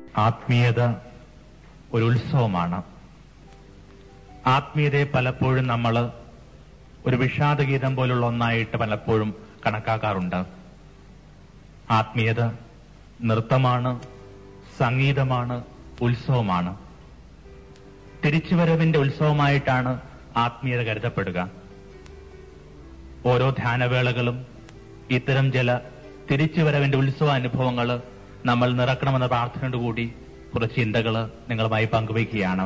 ആത്മീയത ഒരു ഉത്സവമാണ് ആത്മീയതയെ പലപ്പോഴും നമ്മൾ ഒരു വിഷാദഗീതം പോലുള്ള ഒന്നായിട്ട് പലപ്പോഴും കണക്കാക്കാറുണ്ട് ആത്മീയത നൃത്തമാണ് സംഗീതമാണ് ഉത്സവമാണ് തിരിച്ചുവരവിന്റെ ഉത്സവമായിട്ടാണ് ആത്മീയത കരുതപ്പെടുക ഓരോ ധ്യാനവേളകളും ഇത്തരം ചില തിരിച്ചുവരവിന്റെ ഉത്സവ അനുഭവങ്ങൾ നമ്മൾ നിറക്കണമെന്ന പ്രാർത്ഥനയോടുകൂടി കുറച്ച് ചിന്തകൾ നിങ്ങളുമായി പങ്കുവയ്ക്കുകയാണ്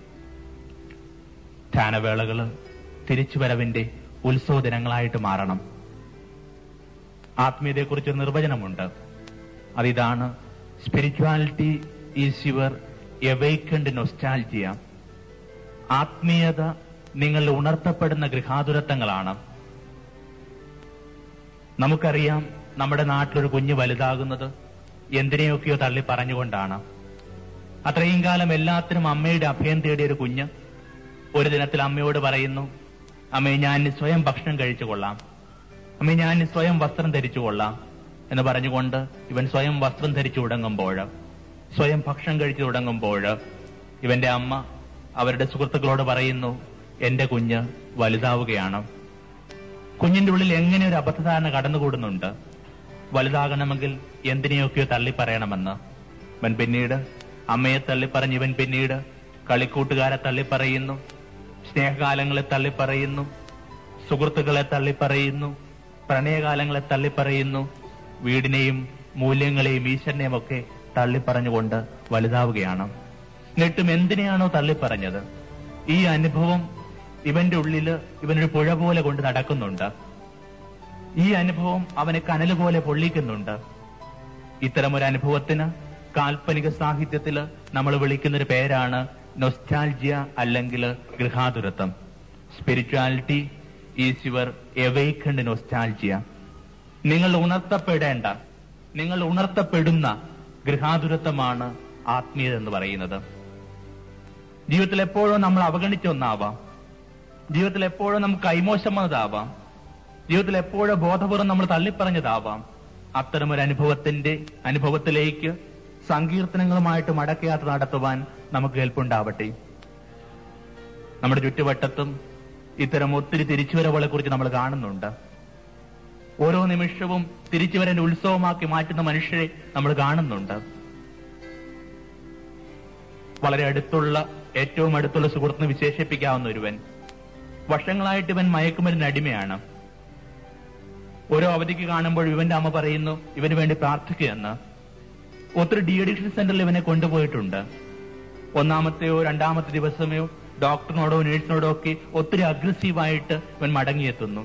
ധ്യാനവേളകൾ തിരിച്ചുവരവിന്റെ ഉത്സവ ദിനങ്ങളായിട്ട് മാറണം ആത്മീയതയെക്കുറിച്ച് ഒരു നിർവചനമുണ്ട് അതിതാണ് spirituality is your awakened nostalgia ആത്മീയത നിങ്ങളിൽ ഉണർത്തപ്പെടുന്ന ഗൃഹാതുരത്വങ്ങളാണ് നമുക്കറിയാം നമ്മുടെ നാട്ടിലൊരു കുഞ്ഞ് വലുതാകുന്നത് എന്തിനെയൊക്കെയോ തള്ളി പറഞ്ഞുകൊണ്ടാണ് അത്രയും കാലം എല്ലാത്തിനും അമ്മയുടെ അഭയം തേടിയ ഒരു കുഞ്ഞ് ഒരു ദിനത്തിൽ അമ്മയോട് പറയുന്നു അമ്മേ ഞാൻ ഇനി സ്വയം ഭക്ഷണം കഴിച്ചു കൊള്ളാം അമ്മേ ഞാൻ ഇനി സ്വയം വസ്ത്രം ധരിച്ചു കൊള്ളാം എന്ന് പറഞ്ഞുകൊണ്ട് ഇവൻ സ്വയം വസ്ത്രം ധരിച്ചു തുടങ്ങുമ്പോൾ സ്വയം ഭക്ഷണം കഴിച്ചു തുടങ്ങുമ്പോൾ ഇവന്റെ അമ്മ അവരുടെ സുഹൃത്തുക്കളോട് പറയുന്നു എന്റെ കുഞ്ഞ് വലുതാവുകയാണ് കുഞ്ഞിന്റെ ഉള്ളിൽ എങ്ങനെ ഒരു അബദ്ധധാരണ കടന്നുകൂടുന്നുണ്ട് വലുതാകണമെങ്കിൽ എന്തിനെയൊക്കെയോ തള്ളി പറയണമെന്ന് ഇവൻ പിന്നീട് അമ്മയെ തള്ളിപ്പറഞ്ഞ് ഇവൻ പിന്നീട് കളിക്കൂട്ടുകാരെ തള്ളിപ്പറയുന്നു സ്നേഹകാലങ്ങളെ തള്ളിപ്പറയുന്നു സുഹൃത്തുക്കളെ തള്ളിപ്പറയുന്നു പ്രണയകാലങ്ങളെ തള്ളിപ്പറയുന്നു വീടിനെയും മൂല്യങ്ങളെയും ഈശ്വരനെയും ഒക്കെ തള്ളിപ്പറഞ്ഞുകൊണ്ട് വലുതാവുകയാണ് എന്നിട്ടും എന്തിനെയാണോ തള്ളിപ്പറഞ്ഞത് ഈ അനുഭവം ഇവന്റെ ഉള്ളില് ഇവനൊരു പുഴ പോലെ കൊണ്ട് നടക്കുന്നുണ്ട് ഈ അനുഭവം അവനെ കനൽ പോലെ പൊള്ളിക്കുന്നുണ്ട് ഇത്തരമൊരു അനുഭവത്തിന് കാൽപ്പനിക സാഹിത്യത്തിൽ നമ്മൾ വിളിക്കുന്നൊരു പേരാണ് നൊസ്റ്റാൾജിയ അല്ലെങ്കിൽ ഗൃഹാതുരത്വം spirituality is your awakened nostalgia നിങ്ങൾ ഉണർത്തപ്പെടേണ്ട നിങ്ങൾ ഉണർത്തപ്പെടുന്ന ഗൃഹാതുരത്വമാണ് ആത്മീയത എന്ന് പറയുന്നത് ജീവിതത്തിൽ എപ്പോഴും നമ്മൾ അവഗണിച്ച ഒന്നാവാം ജീവിതത്തിൽ എപ്പോഴും നമുക്ക് കൈമോശം വന്നതാവാം ജീവിതത്തിൽ എപ്പോഴും ബോധപൂർവ്വം നമ്മൾ തള്ളിപ്പറഞ്ഞതാവാം അത്തരമൊരു അനുഭവത്തിന്റെ അനുഭവത്തിലേക്ക് സങ്കീർത്തനങ്ങളുമായിട്ട് മടക്കയാത്ര നടത്തുവാൻ നമുക്ക് കേൾപ്പുണ്ടാവട്ടെ നമ്മുടെ ചുറ്റുവട്ടത്തും ഇത്തരം ഒത്തിരി തിരിച്ചുവരവുകളെ കുറിച്ച് നമ്മൾ കാണുന്നുണ്ട് ഓരോ നിമിഷവും തിരിച്ചുവരന്റെ ഉത്സവമാക്കി മാറ്റുന്ന മനുഷ്യരെ നമ്മൾ കാണുന്നുണ്ട് വളരെ അടുത്തുള്ള ഏറ്റവും അടുത്തുള്ള സുഹൃത്തിനെ വിശേഷിപ്പിക്കാവുന്ന ഒരുവൻ വർഷങ്ങളായിട്ട് ഇവൻ മയക്കുമരുന്ന് അടിമയാണ് ഓരോ അവധിക്ക് കാണുമ്പോൾ ഇവന്റെ അമ്മ പറയുന്നു ഇവന് വേണ്ടി പ്രാർത്ഥിക്കുകയെന്ന് ഒത്തിരി ഡി അഡിക്ഷൻ സെന്ററിൽ ഇവനെ കൊണ്ടുപോയിട്ടുണ്ട് ഒന്നാമത്തെയോ രണ്ടാമത്തെ ദിവസമോ ഡോക്ടറിനോടോ നേഴ്സിനോടോ ഒക്കെ ഒത്തിരി അഗ്രസീവായിട്ട് ഇവൻ മടങ്ങിയെത്തുന്നു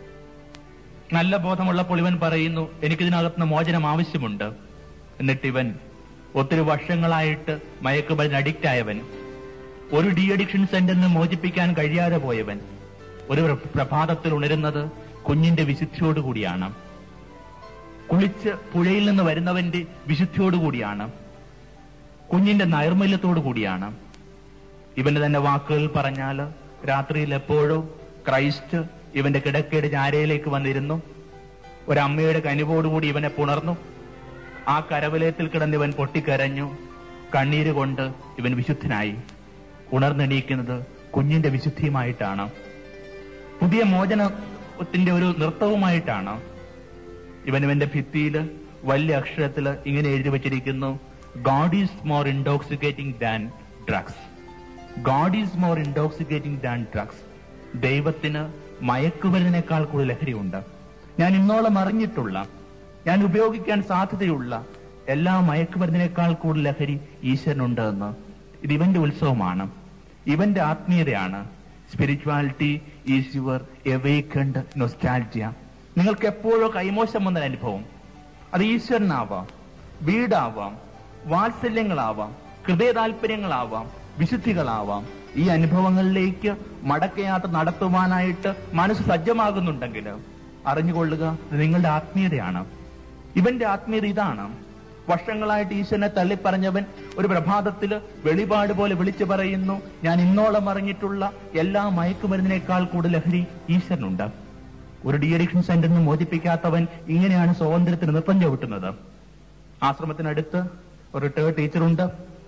നല്ല ബോധമുള്ളപ്പോൾ ഇവൻ പറയുന്നു എനിക്കിതിനകത്തുനിന്ന് മോചനം ആവശ്യമുണ്ട് എന്നിട്ട് ഇവൻ ഒത്തിരി വർഷങ്ങളായിട്ട് മയക്കുമരുന്ന് അഡിക്റ്റ് ആയവൻ ഒരു ഡി അഡിക്ഷൻ സെന്ററിൽ നിന്ന് മോചിപ്പിക്കാൻ കഴിയാതെ പോയവൻ ഒരു പ്ര- പ്രഭാതത്തിൽ ഉണരുന്നത് കുഞ്ഞിന്റെ വിശുദ്ധിയോടുകൂടിയാണ് കുളിച്ച് പുഴയിൽ നിന്ന് വരുന്നവന്റെ വിശുദ്ധിയോടുകൂടിയാണ് കുഞ്ഞിന്റെ നൈർമല്യത്തോടു കൂടിയാണ് ഇവന്റെ തന്നെ വാക്കുകൾ പറഞ്ഞാൽ രാത്രിയിൽ എപ്പോഴോ ക്രൈസ്റ്റ് ഇവന്റെ കിടക്കയുടെ ചാരയിലേക്ക് വന്നിരുന്നു ഒരമ്മയുടെ കനിവോടുകൂടി ഇവനെ പുണർന്നു ആ കരവലയത്തിൽ കിടന്ന് ഇവൻ പൊട്ടിക്കരഞ്ഞു കണ്ണീര് കൊണ്ട് ഇവൻ വിശുദ്ധനായി ഉണർന്നെണീക്കുന്നത് കുഞ്ഞിന്റെ വിശുദ്ധിയുമായിട്ടാണ് പുതിയ മോചനത്തിന്റെ ഒരു നൃത്തവുമായിട്ടാണ് ഇവൻ ഇവന്റെ ഭിത്തിയിൽ വലിയ അക്ഷരത്തിൽ ഇങ്ങനെ എഴുതി വച്ചിരിക്കുന്നു God is more intoxicating than drugs God is more intoxicating than drugs ദൈവത്തിന് മയക്കുമരുന്നിനേക്കാൾ കൂടുതൽ ലഹരിയുണ്ട് ഞാൻ ഇന്നോളം അറിഞ്ഞിട്ടുള്ള ഞാൻ ഉപയോഗിക്കാൻ സാധ്യതയുള്ള എല്ലാ മയക്കുമരുന്നിനേക്കാൾ കൂടുതൽ ലഹരി ഈശ്വരനുണ്ട് എന്ന് ഇത് ഇവന്റെ ഉത്സവമാണ് ഇവന്റെ ആത്മീയതയാണ് spirituality is your awakened nostalgia നിങ്ങൾക്ക് എപ്പോഴോ കൈമോശം വന്ന അനുഭവം അത് ഈശ്വരനാവാം വീടാവാം വാത്സല്യങ്ങളാവാം ഹൃദയ താല്പര്യങ്ങളാവാം വിശുദ്ധികളാവാം ഈ അനുഭവങ്ങളിലേക്ക് മടക്കയാത്ര നടത്തുവാനായിട്ട് മനസ്സ് സജ്ജമാകുന്നുണ്ടെങ്കിൽ അറിഞ്ഞുകൊള്ളുക ഇത് നിങ്ങളുടെ ആത്മീയതയാണ് ഇവന്റെ ആത്മീയത ഇതാണ് വർഷങ്ങളായിട്ട് ഈശ്വരനെ തള്ളിപ്പറഞ്ഞവൻ ഒരു പ്രഭാതത്തില് വെളിപാട് പോലെ വിളിച്ചു പറയുന്നു ഞാൻ ഇന്നോളം അറിഞ്ഞിട്ടുള്ള എല്ലാ മയക്കുമരുന്നിനേക്കാൾ കൂടുതൽ ലഹരി ഈശ്വരനുണ്ട് ഒരു ഡി അഡിക്ഷൻ സെന്ററിൽ നിന്ന് മോചിപ്പിക്കാത്തവൻ ഇങ്ങനെയാണ് സ്വാതന്ത്ര്യത്തിന് നൃത്തം ചവിട്ടുന്നത് ആശ്രമത്തിനടുത്ത് ഒരു റിട്ടയർഡ് ടീച്ചറുണ്ട്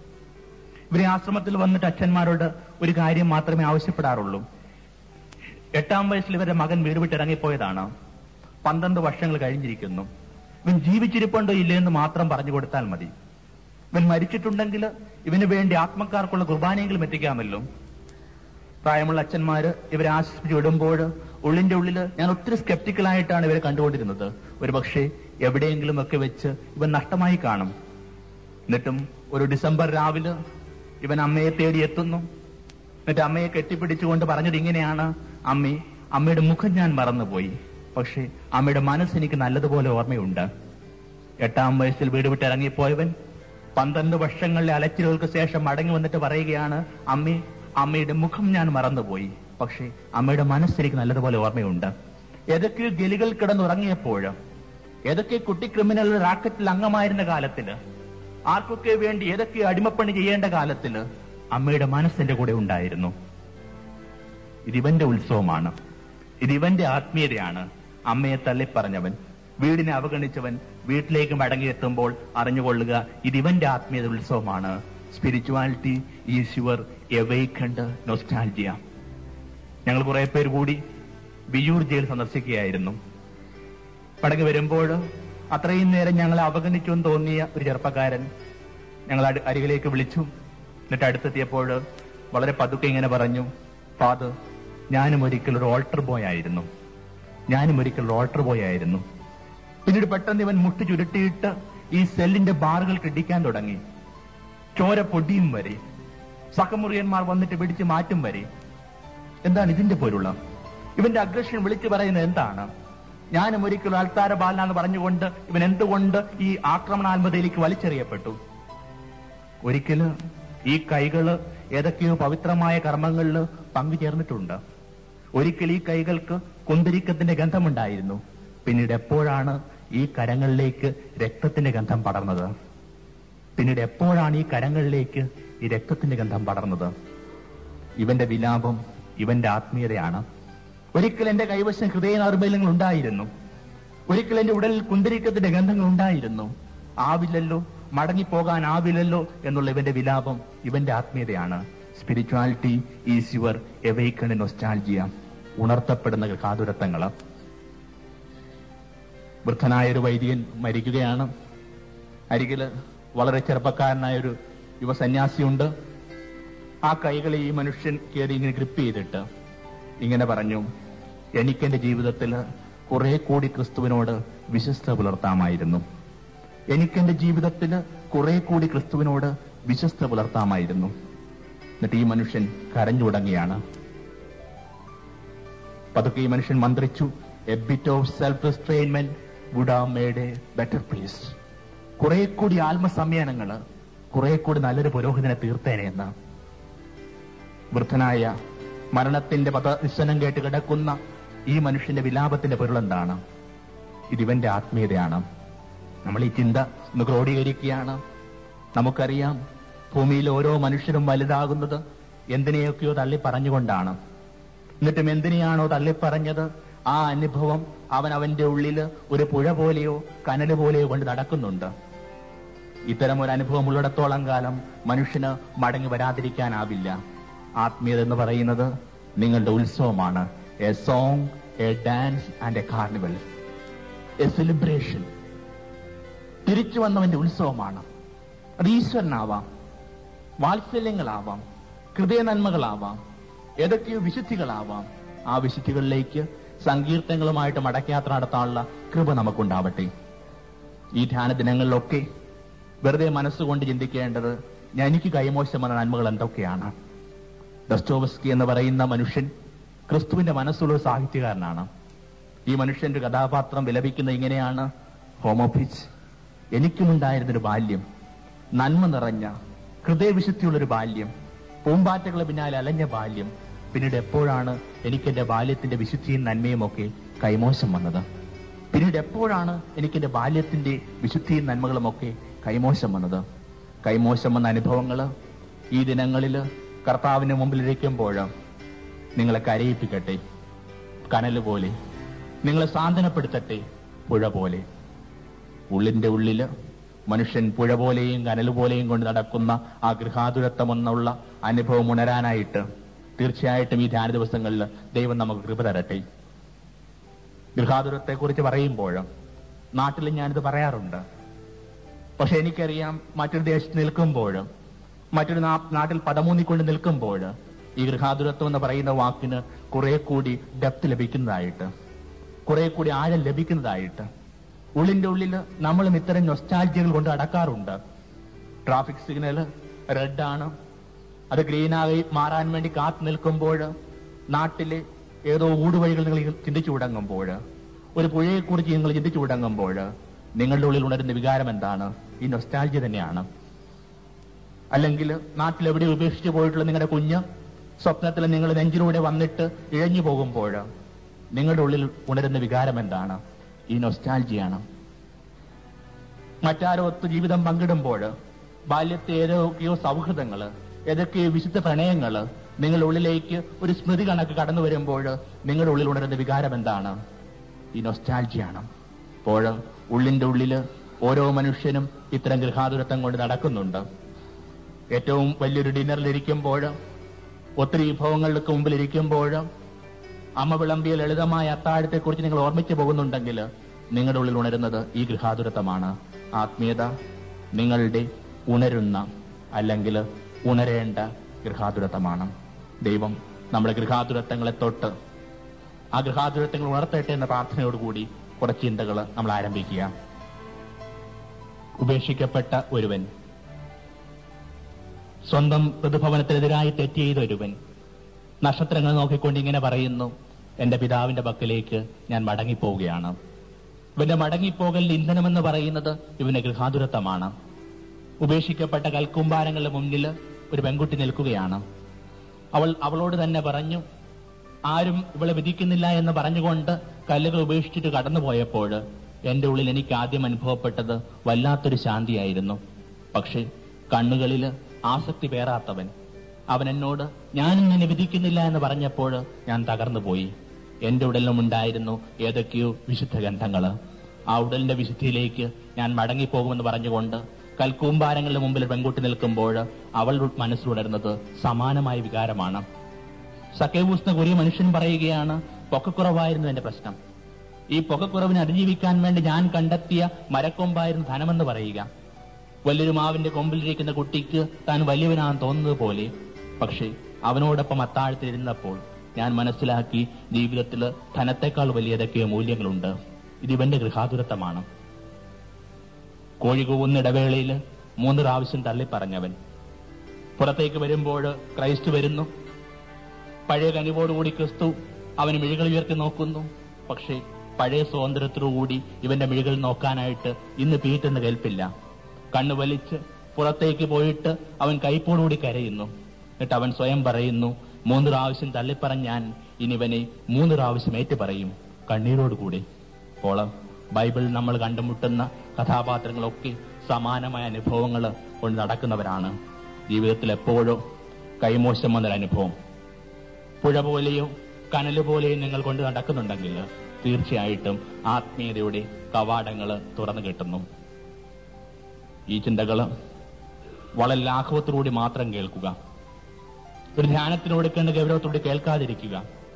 ഇവരെ ആശ്രമത്തിൽ വന്നിട്ട് അച്ഛന്മാരോട് ഒരു കാര്യം മാത്രമേ ആവശ്യപ്പെടാറുള്ളൂ എട്ടാം വയസ്സിൽ ഇവരുടെ മകൻ വീട് വിട്ട് ഇറങ്ങിപ്പോയതാണ് പന്ത്രണ്ട് വർഷങ്ങൾ കഴിഞ്ഞിരിക്കുന്നു ഇവൻ ജീവിച്ചിരിപ്പുണ്ടോ ഇല്ലയെന്ന് മാത്രം പറഞ്ഞു കൊടുത്താൽ മതി ഇവൻ മരിച്ചിട്ടുണ്ടെങ്കിൽ ഇവന് വേണ്ടി ആത്മക്കാർക്കുള്ള കുർബാനയെങ്കിലും എത്തിക്കാമല്ലോ പ്രായമുള്ള അച്ഛന്മാര് ഇവരെ ആശ്വസിപ്പിച്ച് വിടുമ്പോൾ ഉള്ളിന്റെ ഉള്ളിൽ ഞാൻ ഒത്തിരി സ്കെപ്റ്റിക്കലായിട്ടാണ് ഇവരെ കണ്ടുകൊണ്ടിരുന്നത് ഒരു പക്ഷേ എവിടെയെങ്കിലും ഒക്കെ വെച്ച് ഇവൻ നഷ്ടമായി കാണും എന്നിട്ടും ഒരു ഡിസംബർ രാവിലെ ഇവൻ അമ്മയെ തേടി എത്തുന്നു എന്നിട്ട് അമ്മയെ കെട്ടിപ്പിടിച്ചുകൊണ്ട് പറഞ്ഞത് ഇങ്ങനെയാണ് അമ്മേ അമ്മയുടെ മുഖം ഞാൻ മറന്നുപോയി പക്ഷേ അമ്മയുടെ മനസ്സ് എനിക്ക് നല്ലതുപോലെ ഓർമ്മയുണ്ട് എട്ടാം വയസ്സിൽ വീട് വിട്ട് ഇറങ്ങിപ്പോയവൻ പന്ത്രണ്ട് വർഷങ്ങളിലെ അലച്ചിലുകൾക്ക് ശേഷം മടങ്ങി വന്നിട്ട് പറയുകയാണ് അമ്മേ അമ്മയുടെ മുഖം ഞാൻ മറന്നുപോയി പക്ഷേ അമ്മയുടെ മനസ്സ് എനിക്ക് നല്ലതുപോലെ ഓർമ്മയുണ്ട് ഏതൊക്കെയോ ഗലികൾ കിടന്നുറങ്ങിയപ്പോൾ ഏതൊക്കെ കുട്ടി ക്രിമിനൽ റാക്കറ്റിൽ അംഗമായിരുന്ന കാലത്തില് ആർക്കൊക്കെ വേണ്ടി ഏതൊക്കെ അടിമപ്പണി ചെയ്യേണ്ട കാലത്തില് അമ്മയുടെ മനസ്സിന്റെ കൂടെ ഉണ്ടായിരുന്നു ഇതിവന്റെ ഉത്സവമാണ് ഇതിവന്റെ ആത്മീയതയാണ് അമ്മയെ തള്ളിപ്പറഞ്ഞവൻ വീടിനെ അവഗണിച്ചവൻ വീട്ടിലേക്ക് മടങ്ങിയെത്തുമ്പോൾ അറിഞ്ഞുകൊള്ളുക ഇതിവന്റെ ആത്മീയത ഉത്സവമാണ് spirituality is your awakened nostalgia ഞങ്ങൾ കുറെ പേര് കൂടി വിയൂർ ജയിൽ സന്ദർശിക്കുകയായിരുന്നു മടങ്ങി വരുമ്പോൾ അത്രയും നേരം ഞങ്ങളെ അവഗണിച്ചു എന്ന് തോന്നിയ ഒരു ചെറുപ്പക്കാരൻ ഞങ്ങൾ അടി- അരികിലേക്ക് വിളിച്ചു എന്നിട്ട് അടുത്തെത്തിയപ്പോൾ വളരെ പതുക്കെ ഇങ്ങനെ പറഞ്ഞു ഫാദർ ഞാനും ഒരിക്കൽ ഒരു ഓൾട്ടർ ബോയ് ആയിരുന്നു ഞാനും ഒരിക്കൽ ഒരു ഓൾട്ടർ ബോയ് ആയിരുന്നു പിന്നീട് പെട്ടെന്ന് ഇവൻ മുട്ടി ചുരുട്ടിയിട്ട് ഈ സെല്ലിന്റെ ബാറുകൾ കിടിക്കാൻ തുടങ്ങി ചോര പൊടിയും വരെ സഹമുറിയന്മാർ വന്നിട്ട് പിടിച്ച് മാറ്റും വരെ എന്താണ് ഇതിന്റെ പൊരുള ഇവന്റെ അഗ്രഷൻ വിളിച്ചു പറയുന്നത് എന്താണ് ഞാനും ഒരിക്കലും അൾത്താര ബാലന എന്ന് പറഞ്ഞുകൊണ്ട് ഇവൻ എന്തുകൊണ്ട് ഈ ആക്രമണാത്മതയിലേക്ക് വലിച്ചെറിയപ്പെട്ടു ഒരിക്കല് ഈ കൈകള് ഏതൊക്കെയോ പവിത്രമായ കർമ്മങ്ങളിൽ പങ്കുചേർന്നിട്ടുണ്ട് ഒരിക്കൽ ഈ കൈകൾക്ക് കുന്തിരിക്കത്തിന്റെ ഗന്ധമുണ്ടായിരുന്നു പിന്നീട് എപ്പോഴാണ് ഈ കരങ്ങളിലേക്ക് രക്തത്തിന്റെ ഗന്ധം പടർന്നത് പിന്നീട് എപ്പോഴാണ് ഈ കരങ്ങളിലേക്ക് ഈ രക്തത്തിന്റെ ഗന്ധം പടർന്നത് ഇവന്റെ വിലാപം ഇവന്റെ ആത്മീയതയാണ് ഒരിക്കൽ എന്റെ കൈവശം ഹൃദയ നർബല്യങ്ങൾ ഉണ്ടായിരുന്നു ഒരിക്കൽ എന്റെ ഉടലിൽ കുന്തിരിക്കത്തിന്റെ ഗന്ധങ്ങൾ ഉണ്ടായിരുന്നു ആവില്ലല്ലോ മടങ്ങിപ്പോകാനാവില്ലല്ലോ എന്നുള്ള ഇവന്റെ വിലാപം ഇവന്റെ ആത്മീയതയാണ് spirituality is your awaken nostalgia ഉണർത്തപ്പെടുന്ന കാതുരത്തങ്ങള് വൃദ്ധനായ ഒരു വൈദികൻ മരിക്കുകയാണ് അരികില് വളരെ ചെറുപ്പക്കാരനായ ഒരു യുവസന്യാസിയുണ്ട് ആ കൈകളെ ഈ മനുഷ്യൻ കയറി ഇങ്ങനെ ഗ്രിപ്പ് ചെയ്തിട്ട് ഇങ്ങനെ പറഞ്ഞു എനിക്കെന്റെ ജീവിതത്തിൽ കുറെ കൂടി ക്രിസ്തുവിനോട് വിശ്വസ്ത പുലർത്താമായിരുന്നു എനിക്കെന്റെ ജീവിതത്തിൽ കുറെ കൂടി ക്രിസ്തുവിനോട് വിശ്വസ്ത പുലർത്താമായിരുന്നു എന്നിട്ട് ഈ മനുഷ്യൻ കരഞ്ഞു തുടങ്ങിയാണ് പതുക്കെ ഈ മനുഷ്യൻ മന്ത്രിച്ചു a bit of self restrainment would have made a better place കുറെ കൂടി ആത്മസംയാനങ്ങള് കുറെ കൂടി നല്ലൊരു പുരോഹിതനെ തീർത്തേനെ എന്ന് വൃദ്ധനായ മരണത്തിന്റെ പദർശനം കേട്ട് കിടക്കുന്ന ഈ മനുഷ്യന്റെ വിലാപത്തിന്റെ പൊരുളെന്താണ് ഇതിവന്റെ ആത്മീയതയാണ് നമ്മൾ ഈ ചിന്ത ഒന്ന് ക്രോഡീകരിക്കുകയാണ് നമുക്കറിയാം ഭൂമിയിൽ ഓരോ മനുഷ്യരും വലുതാകുന്നത് എന്തിനെയൊക്കെയോ തള്ളി പറഞ്ഞുകൊണ്ടാണ് എന്നിട്ടും എന്തിനെയാണോ തള്ളിപ്പറഞ്ഞത് ആ അനുഭവം അവൻ അവന്റെ ഉള്ളിൽ ഒരു പുഴ പോലെയോ കനല് പോലെയോ കൊണ്ട് നടക്കുന്നുണ്ട് ഇത്തരം ഒരു അനുഭവം ഉള്ളിടത്തോളം കാലം മനുഷ്യന് മടങ്ങി വരാതിരിക്കാനാവില്ല ആത്മീയത എന്ന് പറയുന്നത് നിങ്ങളുടെ ഉത്സവമാണ് a song a dance and a carnival a celebration തിരിച്ചു വന്നവന്റെ ഉത്സവമാണ് അത് ഈശ്വരനാവാം വാത്സല്യങ്ങളാവാം ഹൃദയ നന്മകളാവാം ഏതൊക്കെയോ വിശുദ്ധികളാവാം ആ വിശുദ്ധികളിലേക്ക് സങ്കീർത്തനങ്ങളുമായിട്ട് മടക്കയാത്ര നടത്താനുള്ള കൃപ നമുക്കുണ്ടാവട്ടെ ഈ ധ്യാന ദിനങ്ങളിലൊക്കെ വെറുതെ മനസ്സുകൊണ്ട് ചിന്തിക്കേണ്ടത് ഞാൻ എനിക്ക് കൈമോശം വന്ന നന്മകൾ എന്തൊക്കെയാണ് ഡസ്റ്റോവസ്കി എന്ന് പറയുന്ന മനുഷ്യൻ ക്രിസ്തുവിന്റെ മനസ്സുള്ള ഒരു സാഹിത്യകാരനാണ് ഈ മനുഷ്യന്റെ കഥാപാത്രം വിലപിക്കുന്ന ഇങ്ങനെയാണ് ഹോമോഫിച്ച് എനിക്കുമുണ്ടായിരുന്നൊരു ബാല്യം നന്മ നിറഞ്ഞ ഹൃദയവിശുദ്ധിയുള്ളൊരു ബാല്യം പൂമ്പാറ്റകളെ പിന്നാലെ അലഞ്ഞ ബാല്യം പിന്നീട് എപ്പോഴാണ് എനിക്ക് എന്റെ ബാല്യത്തിന്റെ വിശുദ്ധിയും നന്മയും ഒക്കെ കൈമോശം വന്നത് പിന്നീട് എപ്പോഴാണ് എനിക്ക് എന്റെ ബാല്യത്തിന്റെ വിശുദ്ധിയും നന്മകളും ഒക്കെ കൈമോശം വന്നത് കൈമോശം വന്ന അനുഭവങ്ങള് ഈ ദിനങ്ങളില് കർത്താവിന് മുമ്പിലിരിക്കുമ്പോൾ നിങ്ങളെ കരയിപ്പിക്കട്ടെ കനല് പോലെ നിങ്ങളെ സാന്ത്വനപ്പെടുത്തട്ടെ പുഴ പോലെ ഉള്ളിന്റെ ഉള്ളില് മനുഷ്യൻ പുഴ പോലെയും കനൽ പോലെയും കൊണ്ട് നടക്കുന്ന ആ ഗൃഹാതുരത്വം എന്നുള്ള അനുഭവം ഉണരാനായിട്ട് തീർച്ചയായിട്ടും ഈ ധ്യാന ദിവസങ്ങളിൽ ദൈവം നമുക്ക് കൃപ തരട്ടെ ഗൃഹാതുരത്തെക്കുറിച്ച് പറയുമ്പോൾ നാട്ടിൽ ഞാനിത് പറയാറുണ്ട് പക്ഷെ എനിക്കറിയാം മറ്റൊരു ദേശത്ത് നിൽക്കുമ്പോൾ മറ്റൊരു നാ- നാട്ടിൽ പടമൂന്നിക്കൊണ്ട് നിൽക്കുമ്പോൾ ഈ ഗൃഹാതുരത്വം എന്ന് പറയുന്ന വാക്കിന് കുറെ കൂടി ഡെപ്ത് ലഭിക്കുന്നതായിട്ട് കുറെ കൂടി ആഴം ലഭിക്കുന്നതായിട്ട് ഉള്ളിന്റെ ഉള്ളിൽ നമ്മളും ഇത്തരം നൊസ്റ്റാൾജികൾ കൊണ്ട് അടക്കാറുണ്ട് ട്രാഫിക് സിഗ്നൽ റെഡ് ആണ് അത് ഗ്രീനായി മാറാൻ വേണ്ടി കാത്തു നിൽക്കുമ്പോൾ നാട്ടിലെ ഏതോ ഊടുവഴികൾ നിങ്ങൾ ചിന്തിച്ചു തുടങ്ങുമ്പോൾ ഒരു പുഴയെക്കുറിച്ച് നിങ്ങൾ ചിന്തിച്ചു തുടങ്ങുമ്പോൾ നിങ്ങളുടെ ഉള്ളിൽ ഉണരുന്ന വികാരം എന്താണ് ഈ നൊസ്റ്റാൾജി തന്നെയാണ് അല്ലെങ്കിൽ നാട്ടിൽ എവിടെ ഉപേക്ഷിച്ചു പോയിട്ടുള്ള നിങ്ങളുടെ കുഞ്ഞ് സ്വപ്നത്തിൽ നിങ്ങൾ നെഞ്ചിലൂടെ വന്നിട്ട് ഇഴഞ്ഞു പോകുമ്പോൾ നിങ്ങളുടെ ഉള്ളിൽ ഉണരുന്ന വികാരം എന്താണ് ഈ നൊസ്റ്റാൾജിയാണ് മറ്റാരോ ഒത്ത് ജീവിതം പങ്കിടുമ്പോൾ ബാല്യത്തെ ഏതൊക്കെയോ സൗഹൃദങ്ങള് ഏതൊക്കെയോ വിശുദ്ധ പ്രണയങ്ങള് നിങ്ങളുടെ ഉള്ളിലേക്ക് ഒരു സ്മൃതി കണക്ക് കടന്നു വരുമ്പോൾ നിങ്ങളുടെ ഉള്ളിൽ ഉണരുന്ന വികാരം എന്താണ് ഈ നൊസ്റ്റാൾജിയാണ് അപ്പോൾ ഉള്ളിന്റെ ഉള്ളില് ഓരോ മനുഷ്യനും ഇത്തരം ഗൃഹാതുരത്വം കൊണ്ട് നടക്കുന്നുണ്ട് ഏറ്റവും വലിയൊരു ഡിന്നറിൽ ഇരിക്കുമ്പോൾ ഒത്തിരി വിഭവങ്ങൾക്ക് മുമ്പിൽ ഇരിക്കുമ്പോൾ അമ്മ വിളമ്പിയ ലളിതമായ അത്താഴത്തെക്കുറിച്ച് നിങ്ങൾ ഓർമ്മിച്ചു പോകുന്നുണ്ടെങ്കിൽ നിങ്ങളുടെ ഉള്ളിൽ ഉണരുന്നത് ഈ ഗൃഹാതുരത്വമാണ് ആത്മീയത നിങ്ങളുടെ ഉണരുന്ന അല്ലെങ്കിൽ ഉണരേണ്ട ഗൃഹാതുരത്വമാണ് ദൈവം നമ്മുടെ ഗൃഹാതുരത്വങ്ങളെ തൊട്ട് ആ ഗൃഹാതുരത്വങ്ങൾ ഉണർത്തട്ടെ എന്ന പ്രാർത്ഥനയോടുകൂടി കുറച്ച് ചിന്തകൾ നമ്മൾ ആരംഭിക്കുക ഉപേക്ഷിക്കപ്പെട്ട ഒരുവൻ സ്വന്തം പ്രതിഭവനത്തിനെതിരായി തെറ്റ് ചെയ്ത ഒരുവൻ നക്ഷത്രങ്ങൾ നോക്കിക്കൊണ്ട് ഇങ്ങനെ പറയുന്നു എന്റെ പിതാവിന്റെ പക്കലേക്ക് ഞാൻ മടങ്ങിപ്പോവുകയാണ് ഇവന്റെ മടങ്ങിപ്പോകലിന്റെ ഇന്ധനമെന്ന് പറയുന്നത് ഇവന്റെ ഗൃഹാതുരത്വമാണ് ഉപേക്ഷിക്കപ്പെട്ട കൽക്കുംഭാരങ്ങളുടെ മുന്നിൽ ഒരു പെൺകുട്ടി നിൽക്കുകയാണ് അവൾ അവളോട് തന്നെ പറഞ്ഞു ആരും ഇവളെ വിധിക്കുന്നില്ല എന്ന് പറഞ്ഞുകൊണ്ട് കല്ലുകൾ ഉപേക്ഷിച്ചിട്ട് കടന്നുപോയപ്പോൾ എന്റെ ഉള്ളിൽ എനിക്ക് ആദ്യം അനുഭവപ്പെട്ടത് വല്ലാത്തൊരു ശാന്തിയായിരുന്നു പക്ഷേ കണ്ണുകളിൽ ആസക്തി പേറാത്തവൻ അവൻ എന്നോട് ഞാനും നിന്നെ വിധിക്കുന്നില്ല എന്ന് പറഞ്ഞപ്പോൾ ഞാൻ തകർന്നു പോയി എന്റെ ഉടലിലും ഉണ്ടായിരുന്നു ഏതൊക്കെയോ വിശുദ്ധ ഗന്ധങ്ങള് ആ ഉടലിന്റെ വിശുദ്ധിയിലേക്ക് ഞാൻ മടങ്ങിപ്പോകുമെന്ന് പറഞ്ഞുകൊണ്ട് കൽക്കൂമ്പാരങ്ങളുടെ മുമ്പിൽ പെൺകുട്ടി നിൽക്കുമ്പോൾ അവൾ മനസ്സിലുണരുന്നത് സമാനമായ വികാരമാണ് സക്കേവൂസ് കുറിയ മനുഷ്യൻ പറയുകയാണ് പൊക്കക്കുറവായിരുന്നു എന്റെ പ്രശ്നം ഈ പൊക്കക്കുറവിനെ അതിജീവിക്കാൻ വേണ്ടി ഞാൻ കണ്ടെത്തിയ മരക്കൊമ്പായിരുന്നു ധനമെന്ന് പറയുക വലിയൊരു മാവിന്റെ കൊമ്പിലിരിക്കുന്ന കുട്ടിക്ക് താൻ വലിയവനാണെന്ന് തോന്നുന്നത് പോലെ പക്ഷേ അവനോടൊപ്പം അത്താഴത്തിലിരുന്നപ്പോൾ ഞാൻ മനസ്സിലാക്കി ജീവിതത്തിൽ ധനത്തെക്കാൾ വലിയ ഏതൊക്കെയോ മൂല്യങ്ങളുണ്ട് ഇത് ഇവന്റെ ഗൃഹാതുരത്വമാണ് കോഴി കൂവുന്ന ഇടവേളയിൽ മൂന്ന് പ്രാവശ്യം തള്ളിപ്പറഞ്ഞവൻ പുറത്തേക്ക് വരുമ്പോൾ ക്രൈസ്റ്റ് വരുന്നു പഴയ കനിവോടുകൂടി ക്രിസ്തു അവന് മിഴികൾ ഉയർത്തി നോക്കുന്നു പക്ഷേ പഴയ സ്വാതന്ത്ര്യത്തോടുകൂടി ഇവന്റെ മിഴികൾ നോക്കാനായിട്ട് ഇന്ന് പീറ്റെന്ന് കേൾപ്പില്ല കണ്ണു വലിച്ച് പുറത്തേക്ക് പോയിട്ട് അവൻ കൈപ്പോടുകൂടി കരയുന്നു എന്നിട്ട് അവൻ സ്വയം പറയുന്നു മൂന്ന് പ്രാവശ്യം തള്ളിപ്പറഞ്ഞ ഞാൻ ഇനി ഇവനെ മൂന്ന് പ്രാവശ്യം ഏറ്റു പറയും കണ്ണീരോടുകൂടി അപ്പോൾ ബൈബിൾ നമ്മൾ കണ്ടുമുട്ടുന്ന കഥാപാത്രങ്ങളൊക്കെ സമാനമായ അനുഭവങ്ങൾ കൊണ്ട് നടക്കുന്നവരാണ് ജീവിതത്തിൽ എപ്പോഴോ കൈമോശം വന്നൊരു അനുഭവം പുഴ പോലെയോ കനല് പോലെയോ നിങ്ങൾ കൊണ്ട് നടക്കുന്നുണ്ടെങ്കിൽ തീർച്ചയായിട്ടും ആത്മീയതയുടെ കവാടങ്ങൾ തുറന്നു കിട്ടുന്നു ഈ ചിന്തകൾ വളരെ ലാഘവത്തോടുകൂടി മാത്രം കേൾക്കുക ഒരു ധ്യാനത്തിനോട് കണ്ട് ഗൗരവത്തോടെ കേൾക്കാതിരിക്കുക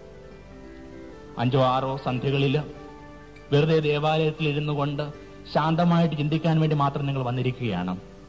അഞ്ചോ ആറോ സന്ധ്യകളിൽ വെറുതെ ദേവാലയത്തിൽ ഇരുന്നു കൊണ്ട് ശാന്തമായിട്ട് ചിന്തിക്കാൻ വേണ്ടി മാത്രം നിങ്ങൾ വന്നിരിക്കുകയാണ്